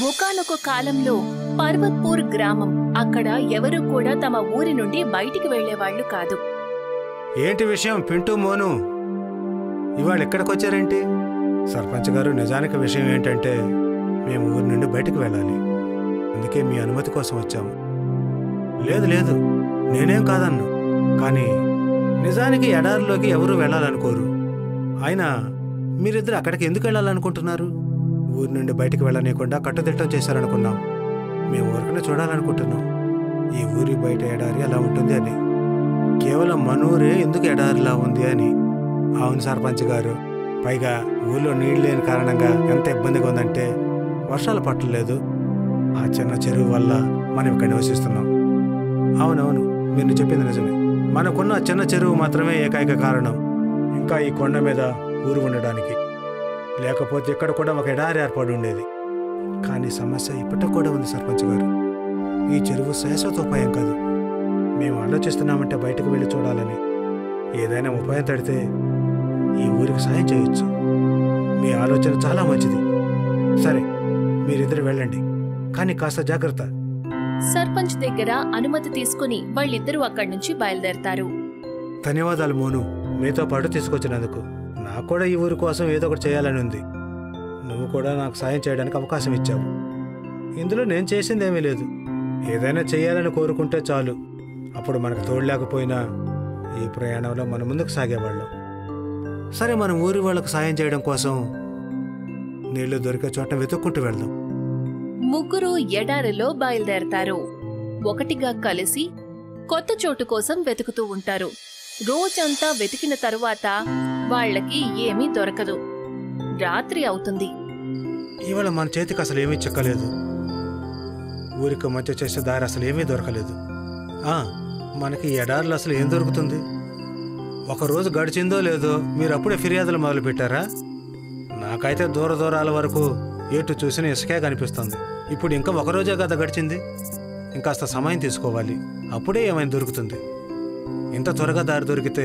ఒకానొక కాలంలో పర్వత్పూర్ గ్రామం అక్కడ ఎవరూ కూడా తమ ఊరి నుండి బయటికి వెళ్లేవాళ్లు కాదు ఏంటి విషయం పింటూ మోను ఇవాళ ఎక్కడికి వచ్చారేంటి సర్పంచ్ గారు నిజానికి విషయం ఏంటంటే మేము ఊరి నుండి బయటికి వెళ్ళాలి అందుకే మీ అనుమతి కోసం వచ్చాము లేదు లేదు నేనేం కాదన్ను కానీ నిజానికి ఎడారిలోకి ఎవరూ వెళ్ళాలనుకోరు అయినా మీరిద్దరు అక్కడికి ఎందుకు వెళ్ళాలనుకుంటున్నారు ఊరి నుండి బయటికి వెళ్ళనీయకుండా కట్టుదిట్టం చేశారనుకున్నాం మేము ఊరికనే చూడాలనుకుంటున్నాం ఈ ఊరి బయట ఎడారి అలా ఉంటుంది అని కేవలం మనూరే ఎందుకు ఎడారిలా ఉంది అని అవును సర్పంచ్ గారు పైగా ఊళ్ళో నీళ్ళు లేని కారణంగా ఎంత ఇబ్బందిగా ఉందంటే వర్షాలు పట్టలేదు ఆ చిన్న చెరువు వల్ల మనం ఇక్కడ నివసిస్తున్నాం అవునవును మీరు చెప్పింది నిజమే మనకున్న ఆ చిన్న చెరువు మాత్రమే ఏకైక కారణం ఇంకా ఈ కొండ మీద ఊరు ఉండడానికి లేకపోతే ఇక్కడ కూడా ఒక ఎడారి ఏర్పడి ఉండేది కానీ సమస్య ఇప్పటికి కూడా ఉంది సర్పంచ్ గారు ఈ చెరువు శాశ్వత ఉపాయం కాదు మేము ఆలోచిస్తున్నామంటే బయటకు వెళ్ళి చూడాలని ఏదైనా ఉపాయం తడితే ఈ ఊరికి సాయం చేయొచ్చు మీ ఆలోచన చాలా మంచిది సరే మీరిద్దరు వెళ్ళండి కానీ కాస్త జాగ్రత్త సర్పంచ్ దగ్గర అనుమతి తీసుకుని వాళ్ళిద్దరూ అక్కడి నుంచి బయలుదేరతారు ధన్యవాదాలు మోను మీతో పాటు తీసుకొచ్చినందుకు నాకు కూడా ఈ ఊరి కోసం ఏదో ఒకటి చేయాలని ఉంది నువ్వు కూడా నాకు సాయం చేయడానికి అవకాశం ఇచ్చావు ఇందులో నేను చేసిందేమీ లేదు ఏదైనా చేయాలని కోరుకుంటే చాలు అప్పుడు మనకు తోడు లేకపోయినా ఈ ప్రయాణంలో మనం ముందుకు సాగేవాళ్ళం సరే మనం ఊరి వాళ్ళకు సాయం చేయడం కోసం నీళ్లు దొరికే చోట వెతుక్కుంటూ వెళ్దాం ముగ్గురు ఎడారిలో బయలుదేరతారు ఒకటిగా కలిసి కొత్త చోటు కోసం వెతుకుతూ ఉంటారు రోజంతా వెతికిన తరువాత వాళ్ళకి ఏమీ దొరకదు రాత్రి అవుతుంది ఇవాళ మన చేతికి అసలు ఏమీ చిక్కలేదు ఊరికి మంచి చేసే దారి అసలు ఏమీ దొరకలేదు ఆ, మనకి ఈ ఎడారులు అసలు ఏం దొరుకుతుంది ఒక రోజు గడిచిందో లేదో మీరు అప్పుడే ఫిర్యాదులు మొదలు పెట్టారా నాకైతే దూర దూరాల వరకు ఎటు చూసిన ఇసుకే కనిపిస్తుంది ఇప్పుడు ఇంకా ఒక రోజే కదా గడిచింది ఇంకాస్త సమయం తీసుకోవాలి అప్పుడే ఏమైనా దొరుకుతుంది ఇంత త్వరగా దారి దొరికితే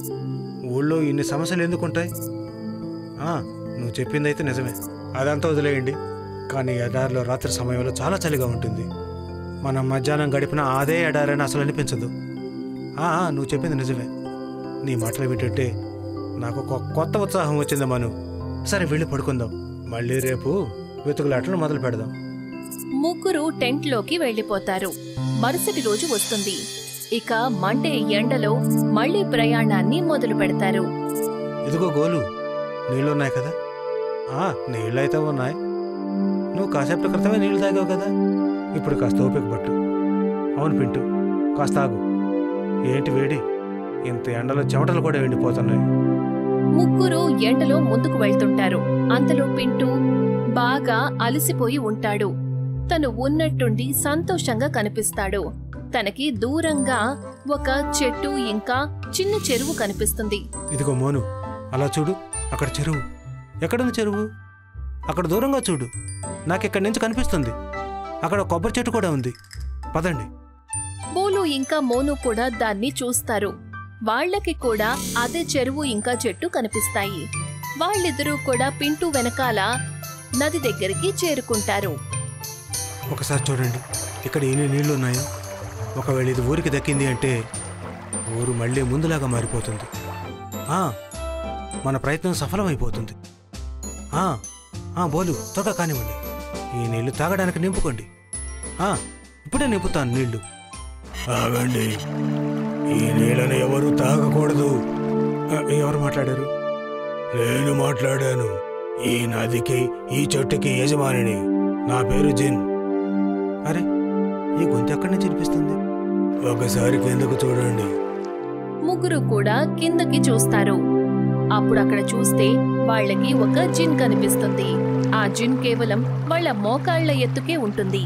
ఊళ్ళో ఇన్ని సమస్యలు ఎందుకుంటాయి ఆ, నువ్వు చెప్పిందైతే నిజమే అదంతా వదిలేయండి కానీ ఎడారిలో రాత్రి సమయంలో చాలా చలిగా ఉంటుంది మనం మధ్యాహ్నం గడిపిన అదే ఎడారని అసలు అనిపించదు ఆ, ఆ, నువ్వు చెప్పింది నిజమే నీ మాటలు వింటుంటే నాకు ఒక కొత్త ఉత్సాహం వచ్చింది మను సరే వెళ్ళి పడుకుందాం మళ్ళీ రేపు వెతుకులాటలు మొదలు పెడదాం ముగ్గురు టెంట్లోకి వెళ్లిపోతారు మరుసటి రోజు వస్తుంది ఇక మండే ఎండలో మళ్ళీ ప్రయాణాన్ని మొదలు పెడతారు ఇదిగో గోలు నీళ్ళున్నాయి కదా ఆ, నీళ్ళైతే ఉన్నాయి నువ్వు కాసేపటి క్రితమే నీళ్ళు తాగావు కదా ఇప్పుడు కాస్త ఓపిక పట్టు అవును పింటు కాస్త ఆగు ఏంటి వేడి ఇంత ఎండలో చెమటలు కూడా ఎండిపోతున్నాయి ముగ్గురు ఎండలో ముందుకు వెళ్తుంటారు అంతలో పింటూ బాగా అలసిపోయి ఉంటాడు తను ఉన్నట్టుండి సంతోషంగా కనిపిస్తాడు తనకి దూరంగా ఒక చెట్టు ఇంకా చిన్న చెరువు కనిపిస్తుంది ఇదిగో మోను అలా చూడు అక్కడ చెరువు ఎక్కడుంది చెరువు అక్కడ దూరంగా చూడు నాకు ఇక్కడి నుంచి కనిపిస్తుంది అక్కడ కొబ్బరి చెట్టు కూడా ఉంది పదండి బోలు ఇంకా మోను కూడా దాన్ని చూస్తారు వాళ్ళకి కూడా అదే చెరువు ఇంకా చెట్టు కనిపిస్తాయి వాళ్ళిద్దరూ కూడా పింటూ వెనకాల నది దగ్గరికి చేరుకుంటారు ఒకసారి చూడండి ఇక్కడ ఎన్ని నీళ్లు ఉన్నాయో ఒకవేళ ఇది ఊరికి దక్కింది అంటే ఊరు మళ్ళీ ముందులాగా మారిపోతుంది ఆ, మన ప్రయత్నం సఫలమైపోతుంది ఆ, ఆ, బోలు త్వరగా కానివ్వండి ఈ నీళ్లు తాగడానికి నింపుకోండి ఆ, ఇప్పుడే నింపుతాను నీళ్లు ఆగండి ఈ నీళ్ళని ఎవరు తాగకూడదు ఆ, ఎవరు మాట్లాడారు నేను మాట్లాడాను ఈ నదికి ఈ చెట్టుకి యజమానిని నా పేరు జిన్ అరే ఈ గొంతు ఎక్కడి నుంచి వినిపిస్తుంది ఒకసారి కిందకు చూడండి ముగ్గురు కూడా కిందకి చూస్తారు అప్పుడు అక్కడ చూస్తే వాళ్ళకి ఒక జిన్ కనిపిస్తుంది ఆ జిన్ కేవలం వాళ్ళ మోకాళ్ల ఎత్తుకే ఉంటుంది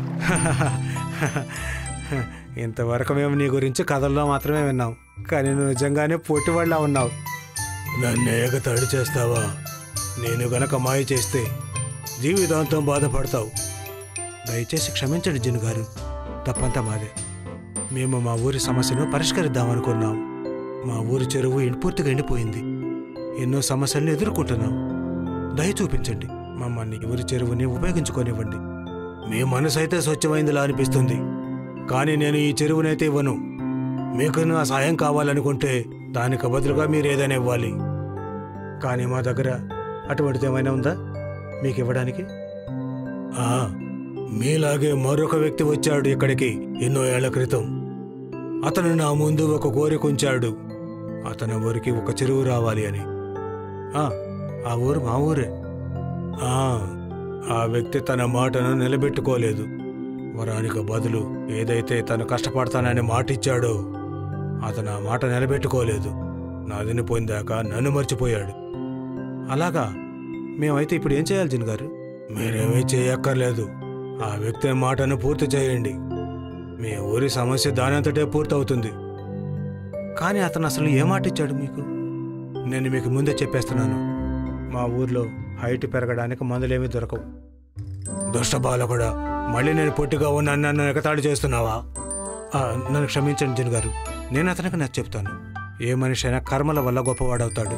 ఇంతవరకు మేము నీ గురించి కథల్లో మాత్రమే విన్నాం కానీ నువ్వు నిజంగానే పోటీవాళ్ళ ఉన్నావు నన్ను ఏకతాడి చేస్తావా నేను గనక మాయ చేస్తే జీవితాంతం బాధపడతావు దయచేసి క్షమించండి జిన్ గారు తప్పంతా మాదే మేము మా ఊరి సమస్యను పరిష్కరిద్దామనుకున్నాం మా ఊరి చెరువు ఎండి- పూర్తిగా ఎండిపోయింది ఎన్నో సమస్యలను ఎదుర్కొంటున్నాం దయ చూపించండి మమ్మల్ని ఈ ఊరి చెరువుని ఉపయోగించుకోనివ్వండి మీ మనసు అయితే స్వచ్ఛమైందిలా అనిపిస్తుంది కానీ నేను ఈ చెరువునైతే ఇవ్వను మీకు నా సాయం కావాలనుకుంటే దానికి బదులుగా మీరు ఏదైనా ఇవ్వాలి కానీ మా దగ్గర అటువంటిది ఏమైనా ఉందా మీకు ఇవ్వడానికి ఆ, మీలాగే మరొక వ్యక్తి వచ్చాడు ఇక్కడికి ఎన్నో ఏళ్ల క్రితం అతను నా ముందు ఒక కోరిక ఉంచాడు అతని ఊరికి ఒక చెరువు రావాలి అని ఆ, ఆ ఊరు మా ఊరే ఆ, ఆ వ్యక్తి తన మాటను నిలబెట్టుకోలేదు వరానికి బదులు ఏదైతే తను కష్టపడతానని మాటిచ్చాడో అతను ఆ మాట నిలబెట్టుకోలేదు నదిని పొందాక నన్ను మర్చిపోయాడు అలాగా మేమైతే ఇప్పుడు ఏం చేయాలి జిన్ గారు మీరేమీ చేయక్కర్లేదు ఆ వ్యక్తి మాటను పూర్తి చేయండి మీ ఊరి సమస్య దానంతటే పూర్తవుతుంది కానీ అతను అసలు ఏ మాట ఇచ్చాడు మీకు నేను మీకు ముందే చెప్పేస్తున్నాను మా ఊర్లో హైట్ పెరగడానికి మందులేమీ దొరకవు దుష్ట బాలకుడా మళ్ళీ నేను పొట్టిగా ఉన్నాను నన్ను ఎగతాళి చేస్తున్నావా ఆ, నన్ను క్షమించండి జిన్ గారు నేను అతనికి నచ్చ చెప్తాను ఏ మనిషి అయినా కర్మల వల్ల గొప్పవాడవుతాడు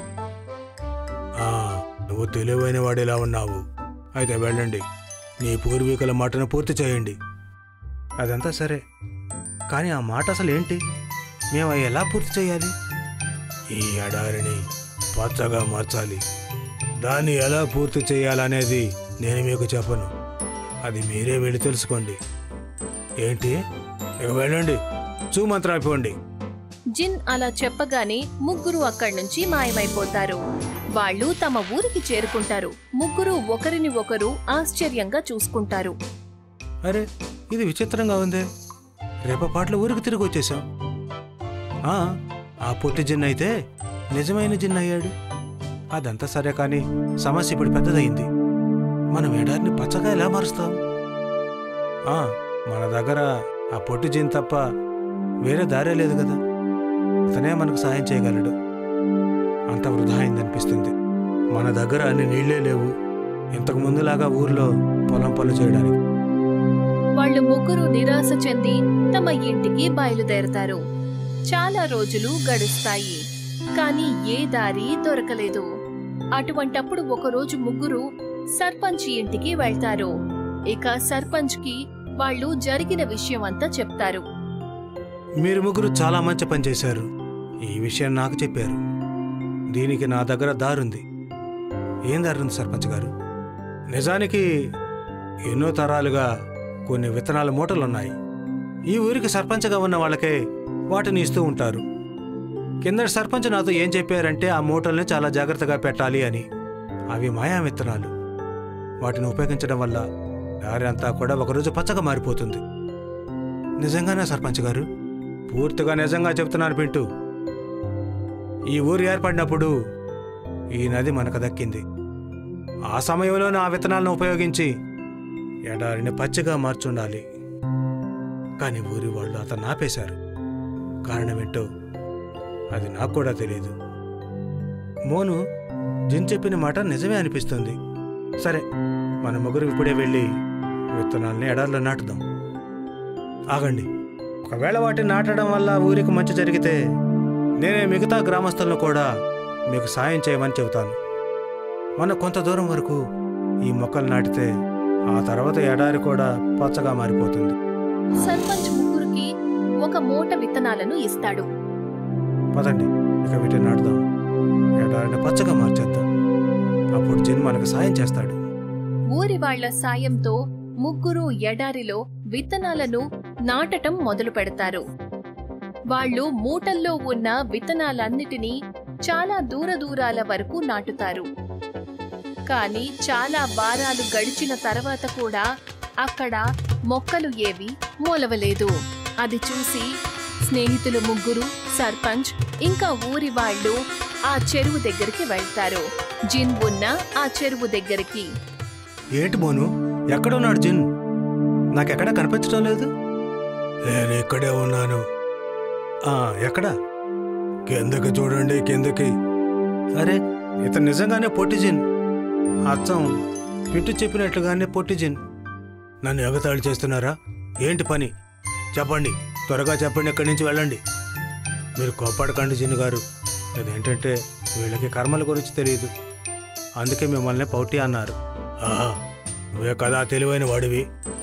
ఆ, నువ్వు తెలివైన వాడిలా ఉన్నావు అయితే వెళ్ళండి మీ పూర్వీకుల మాటను పూర్తి చేయండి అదంతా సరే కానీ ఆ మాట అసలు ఏంటి మేము అవి ఎలా పూర్తి చేయాలి ఈ ఎడారిని పచ్చగా మార్చాలి దాన్ని ఎలా పూర్తి చేయాలనేది నేను మీకు చెప్పను అది మీరే వెళ్ళి తెలుసుకోండి ఏంటి ఇక వెళ్ళండి చూమంత్రాయిపోండి జిన్ అలా చెప్పగానే ముగ్గురు అక్కడి నుంచి మాయమైపోతారు వాళ్ళు తమ ఊరికి చేరుకుంటారు ముగ్గురు ఒకరిని ఒకరు ఆశ్చర్యంగా చూసుకుంటారు అరే ఇది విచిత్రంగా ఉందే రేపపాట్ల ఊరికి తిరిగి వచ్చేసాం ఆ, ఆ పొట్టి జిన్ అయితే నిజమైన జిన్ అయ్యాడు అదంతా సరే కానీ సమస్య ఇప్పుడు పెద్దదయింది మనం ఎడారిని పచ్చగా ఎలా మారుస్తాం ఆ, మన దగ్గర ఆ పొట్టి జిన్ తప్ప వేరే దారే లేదు కదా అతనే మనకు సాయం చేయగలడు అంత వృధా అయిందనిపిస్తుంది మన దగ్గర అన్ని నీళ్లే లేవు ఇంతకు ముందులాగా ఊర్లో పొలం పనులు చేయడానికి వాళ్ళు ముగ్గురు నిరాశ చెంది తమ ఇంటికి బయలుదేరతారు చాలా రోజులు గడుస్తాయి కానీ ఏ దారి దొరకలేదు అటువంటప్పుడు ఒకరోజు ముగ్గురు సర్పంచ్ ఇంటికి వెళ్తారు ఇక సర్పంచ్కి వాళ్ళు జరిగిన విషయం అంతా చెప్తారు మీరు ముగ్గురు చాలా మంచి పని చేశారు ఈ విషయం నాకు చెప్పారు దీనికి నా దగ్గర దారుంది ఏం దారుంది సర్పంచ్ గారు నిజానికి ఎన్నో తరాలుగా కొన్ని విత్తనాల మూటలున్నాయి ఈ ఊరికి సర్పంచ్గా ఉన్న వాళ్ళకే వాటిని ఇస్తూ ఉంటారు కిందటి సర్పంచ్ నాతో ఏం చెప్పారంటే ఆ మూటల్ని చాలా జాగ్రత్తగా పెట్టాలి అని అవి మాయా విత్తనాలు వాటిని ఉపయోగించడం వల్ల దారి అంతా కూడా ఒకరోజు పచ్చగా మారిపోతుంది నిజంగానే సర్పంచ్ గారు పూర్తిగా నిజంగా చెప్తున్నాను పింటూ ఈ ఊరు ఏర్పడినప్పుడు ఈ నది మనకు దక్కింది ఆ సమయంలో నా విత్తనాలను ఉపయోగించి ఎడారిని పచ్చిగా మార్చుండాలి కానీ ఊరి వాళ్ళు అతను ఆపేశారు కారణమేంటో అది నాకు కూడా తెలియదు మోను జిన్ చెప్పిన మాట నిజమే అనిపిస్తుంది సరే మన ముగ్గురు ఇప్పుడే వెళ్ళి విత్తనాల్ని ఎడారిలో నాటుదాం ఆగండి ఒకవేళ వాటిని నాటడం వల్ల ఊరికి మంచి జరిగితే నేనే మిగతా గ్రామస్తులను కూడా మీకు సాయం చేయమని చెబుతాను మన కొంత దూరం వరకు ఈ మొక్కలు నాటితే ఆ తర్వాత ఎడారి కూడా పచ్చగా మారిపోతుంది సర్పంచ్ ముగ్గురికి ఒక మూట విత్తనాలను ఇస్తాడు పదండి ఇక వీటిని నాటుదాం ఎడారిని పచ్చగా మార్చేద్దాం అప్పుడు జిన్ మనకు సాయం చేస్తాడు ఊరి వాళ్ళ సాయంతో ముగ్గురు ఎడారిలో విత్తనాలను నాటటం మొదలు పెడతారు వాళ్ళు మూటల్లో ఉన్న విత్తనాలన్నిటినీ చాలా దూర దూరాల వరకు నాటుతారు కానీ చాలా వారాలు గడిచిన తర్వాత కూడా అక్కడ మొక్కలు ఏవి మూలవలేదు అది చూసి స్నేహితులు ముగ్గురు సర్పంచ్ ఇంకా ఊరి వాళ్ళు ఆ చెరువు దగ్గరికి వెళ్తారు జిన్ ఉన్న ఆ చెరువు దగ్గరికి ఏంటి మోను ఎక్కడున్నాడు జిన్ నాకెక్కడ కనిపించడం లేదు నేను ఇక్కడే ఉన్నాను ఆ ఎక్కడ కిందకి చూడండి కిందకి అరే ఇతను నిజంగానే పొట్టి జిన్ అచ్చం పిట్టు చెప్పినట్లుగానే పొట్టి జిన్ నన్ను ఎగతాళి చేస్తున్నారా ఏంటి పని చెప్పండి త్వరగా చెప్పండి ఇక్కడి నుంచి వెళ్ళండి మీరు కోప్పడకండి జిన్ గారు అదేంటంటే వీళ్ళకి కర్మల గురించి తెలియదు అందుకే మిమ్మల్ని పౌటి అన్నారు ఆహా నువ్వే కదా తెలివైన వాడివి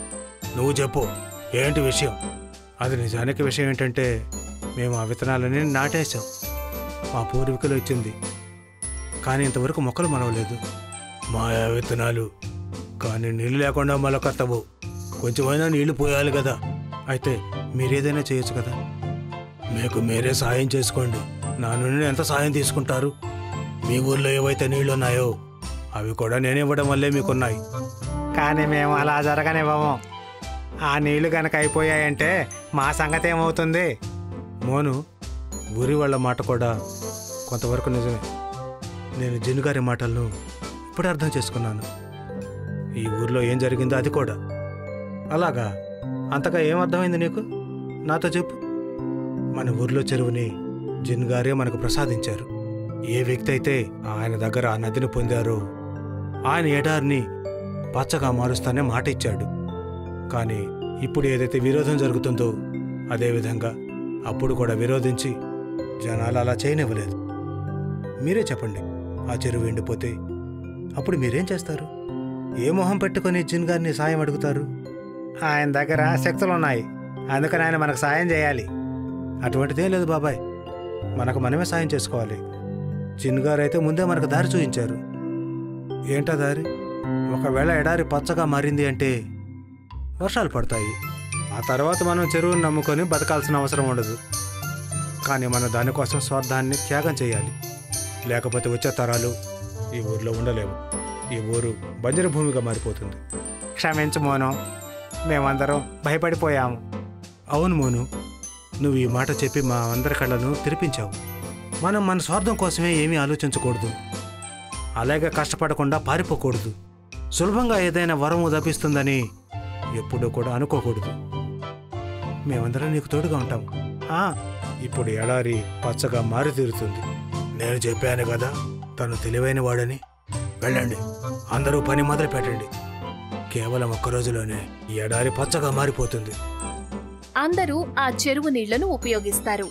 నువ్వు చెప్పు ఏంటి విషయం అది నిజానికి విషయం ఏంటంటే మేము ఆ విత్తనాలని నాటేశాం మా పూర్వీకులు ఇచ్చింది కానీ ఇంతవరకు మొక్కలు మనవలేదు మాయా విత్తనాలు కానీ నీళ్ళు లేకుండా మొలకత్తవు కొంచెమైనా నీళ్లు పోయాలి కదా అయితే మీరేదైనా చేయొచ్చు కదా మీకు మీరే సాయం చేసుకోండి నా నుండి ఎంత సాయం తీసుకుంటారు మీ ఊర్లో ఏవైతే నీళ్లు ఉన్నాయో అవి కూడా నేను ఇవ్వడం వల్లే మీకున్నాయి కానీ మేము అలా జరగనివ్వము ఆ నీళ్లు కనుక అయిపోయాయంటే మా సంగతి ఏమవుతుంది మోను ఊరి వాళ్ళ మాట కూడా కొంతవరకు నిజమే నేను జిన్ను గారి మాటలను ఇప్పుడు అర్థం చేసుకున్నాను ఈ ఊర్లో ఏం జరిగిందో అది కూడా అలాగా అంతగా ఏం అర్థమైంది నీకు నాతో చెప్పు మన ఊర్లో చెరువుని జిన్ గారే మనకు ప్రసాదించారు ఏ వ్యక్తి అయితే ఆయన దగ్గర ఆ నదిని పొందారో ఆయన ఎడారిని పచ్చగా మారుస్తానే మాట ఇచ్చాడు కానీ ఇప్పుడు ఏదైతే విరోధం జరుగుతుందో అదేవిధంగా అప్పుడు కూడా విరోధించి జనాలు అలా చేయనివ్వలేదు మీరే చెప్పండి ఆ చెరువు ఎండిపోతే అప్పుడు మీరేం చేస్తారు ఏ మొహం పెట్టుకొని జిన్ గారిని సాయం అడుగుతారు ఆయన దగ్గర శక్తులు ఉన్నాయి అందుకని ఆయన మనకు సాయం చేయాలి అటువంటిదేం లేదు బాబాయ్ మనకు మనమే సాయం చేసుకోవాలి జిన్ గారు అయితే ముందే మనకు దారి చూపించారు ఏంటా దారి ఒకవేళ ఎడారి పచ్చగా మారింది అంటే వర్షాలు పడతాయి ఆ తర్వాత మనం చెరువును నమ్ముకొని బతకాల్సిన అవసరం ఉండదు కానీ మనం దానికోసం స్వార్థాన్ని త్యాగం చేయాలి లేకపోతే వచ్చే తరాలు ఈ ఊర్లో ఉండలేవు ఈ ఊరు బంజరు భూమిగా మారిపోతుంది క్షమించు మోను మేమందరం భయపడిపోయాము అవును మోను నువ్వు ఈ మాట చెప్పి మా అందరి కళ్ళను తెరిపించావు మనం మన స్వార్థం కోసమే ఏమీ ఆలోచించకూడదు అలాగే కష్టపడకుండా పారిపోకూడదు సులభంగా ఏదైనా వరం ఉదపిస్తుందని ఎప్పుడూ కూడా అనుకోకూడదు మేమందరం నీకు తోడుగా ఉంటాం ఆ, ఇప్పుడు ఎడారి పచ్చగా మారి తీరుతుంది నేను చెప్పాను కదా తను తెలివైన వాడని వెళ్ళండి అందరూ పని మొదలు పెట్టండి కేవలం ఒక్క రోజులోనే ఈ ఎడారి పచ్చగా మారిపోతుంది అందరూ ఆ చెరువు నీళ్లను ఉపయోగిస్తారు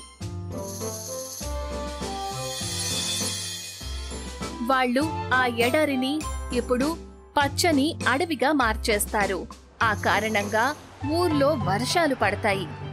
వాళ్ళు ఆ ఎడారిని ఇప్పుడు పచ్చని అడవిగా మార్చేస్తారు ఆ కారణంగా ఊర్లో వర్షాలు పడతాయి